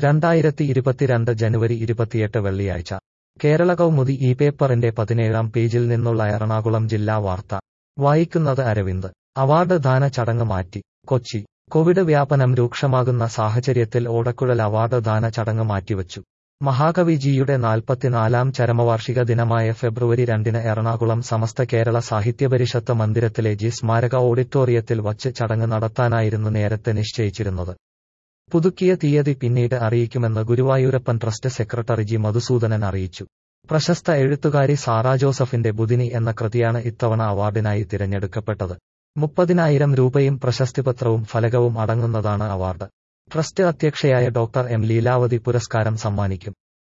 രണ്ടായിരത്തി ഇരുപത്തിരണ്ട് ജനുവരി ഇരുപത്തിയെട്ട് വെള്ളിയാഴ്ച കേരള കൗമുദി ഈ പേപ്പറിന്റെ പതിനേഴാം പേജിൽ നിന്നുള്ള എറണാകുളം ജില്ലാ വാർത്ത വായിക്കുന്നത് അരവിന്ദ് അവാർഡ് ദാന ചടങ്ങ് മാറ്റി കൊച്ചി കോവിഡ് വ്യാപനം രൂക്ഷമാകുന്ന സാഹചര്യത്തിൽ ഓടക്കുഴൽ അവാർഡ് ദാന ചടങ്ങ് മാറ്റിവച്ചു മഹാകവിജിയുടെ നാൽപ്പത്തിനാലാം ചരമവാർഷിക ദിനമായ ഫെബ്രുവരി രണ്ടിന് എറണാകുളം സമസ്ത കേരള സാഹിത്യപരിഷത്ത് മന്ദിരത്തിലെ ജി സ്മാരക ഓഡിറ്റോറിയത്തിൽ വച്ച് ചടങ്ങ് നടത്താനായിരുന്നു നേരത്തെ നിശ്ചയിച്ചിരുന്നത് പുതുക്കിയ തീയതി പിന്നീട് അറിയിക്കുമെന്ന് Guruvayurappan trust secretary G Madhusoodanan അറിയിച്ചു പ്രശസ്ത എഴുത്തുകാരി സാറാ ജോസഫിന്റെ ബുധിനി എന്ന കൃതിയാണ് ഇത്തവണ അവാർഡിനായി തിരഞ്ഞെടുക്കപ്പെട്ടത് മുപ്പതിനായിരം രൂപയും പ്രശസ്തിപത്രവും ഫലകവും അടങ്ങുന്നതാണ് അവാർഡ് ട്രസ്റ്റ് അധ്യക്ഷയായ ഡോക്ടർ എം ലീലാവതി പുരസ്കാരം സമ്മാനിക്കും